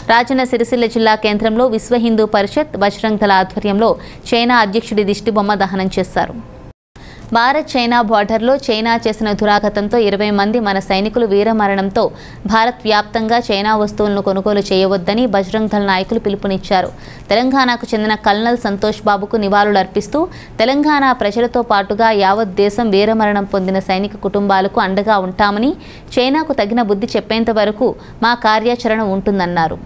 రాజన్న సిరిసిల్ల జిల్లా కేంద్రంలో విశ్వ హిందూ పరిషత్ బజరంగ్ దళ ఆధ్వర్యంలో చైనా అధ్యక్షుడి దిష్టిబొమ్మ దహనం చేశారు భారత్ చైనా బార్డర్లో చైనా చేసిన దురాగతంతో ఇరవై మంది మన సైనికులు వీరమరణంతో భారత్ వ్యాప్తంగా చైనా వస్తువులను కొనుగోలు చేయవద్దని బజరంగ్ దళ నాయకులు పిలుపునిచ్చారు తెలంగాణకు చెందిన కల్నల్ సంతోష్ బాబుకు నివాళులర్పిస్తూ తెలంగాణ ప్రజలతో పాటుగా యావత్ దేశం వీరమరణం పొందిన సైనిక కుటుంబాలకు అండగా ఉంటామని చైనాకు తగిన బుద్ధి చెప్పేంత వరకు మా కార్యాచరణ ఉంటుందన్నారు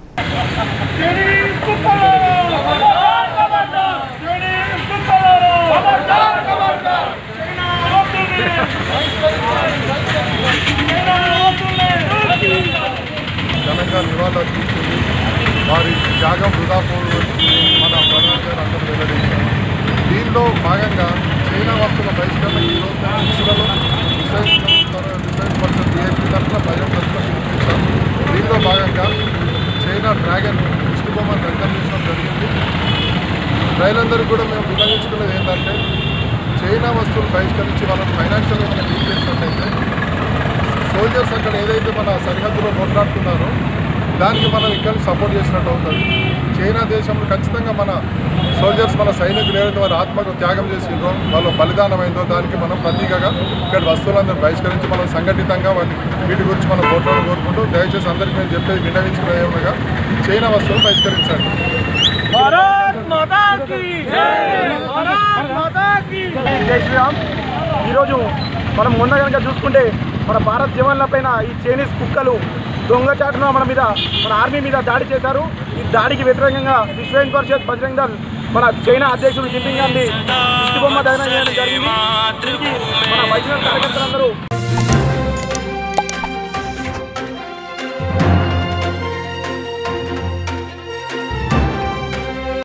ఘనంగా నివాళులు అర్పిస్తుంది వారి త్యాగం వృధా పోవడం మన ప్రధానమంత్రి అందరూ వెల్లడించారు దీనిలో భాగంగా చైనా వస్తువుల బహిష్కరణ ఈరోజు దిశలలో డిసైడ్ పర్సెంట్ డిఎస్పీ తరఫున భయం తరఫున పిలుపునిచ్చారు దీనిలో భాగంగా చైనా డ్రాగన్ దిష్టి బొమ్మను దగ్ధం చేయడం జరిగింది రైలందరికీ కూడా మేము విన్నవించుకున్నది ఏంటంటే చైనా వస్తువులు బహిష్కరించి వాళ్ళని ఫైనాన్షియల్గా మనం డీల్ చేసినట్టయితే సోల్జర్స్ అక్కడ ఏదైతే మన సరిహద్దులో కొట్లాడుతున్నారో దానికి మనం ఇక్కడ సపోర్ట్ చేసినట్టు అవుతుంది చైనా దేశంలో ఖచ్చితంగా మన సోల్జర్స్ మన సైనికులు ఏదైతే వారి ఆత్మకు త్యాగం చేసిండ్రో వాళ్ళు బలిదానమైందో దానికి మనం ప్రతీకగా ఇక్కడ వస్తువులందరూ బహిష్కరించి మనం సంఘటితంగా వాటి వీటి గురించి మనం పోట్లాడడం కోరుకుంటూ దయచేసి అందరికీ మేము చెప్పేది విన్నవించుకునే ఏమనగా చైనా వస్తువులు బహిష్కరించండి भारत माता की भारत माता की జై శ్రీరామ్ ఈరోజు మనం మొన్న కనుక చూసుకుంటే మన భారత్ జవాన్ల పైన ఈ చైనీస్ కుక్కలు దొంగచాటున మన మీద మన ఆర్మీ మీద దాడి చేశారు ఈ దాడికి వ్యతిరేకంగా విశ్వ హిందూ పరిషత్ బజరంగ్ దళ్ మన చైనా అధ్యక్షుడు జిన్పింగ్ గాంధీ దిష్టి బొమ్మ దహనం చేయడం జరిగింది దీనికి మన వైద్యుల కార్యకర్తలందరూ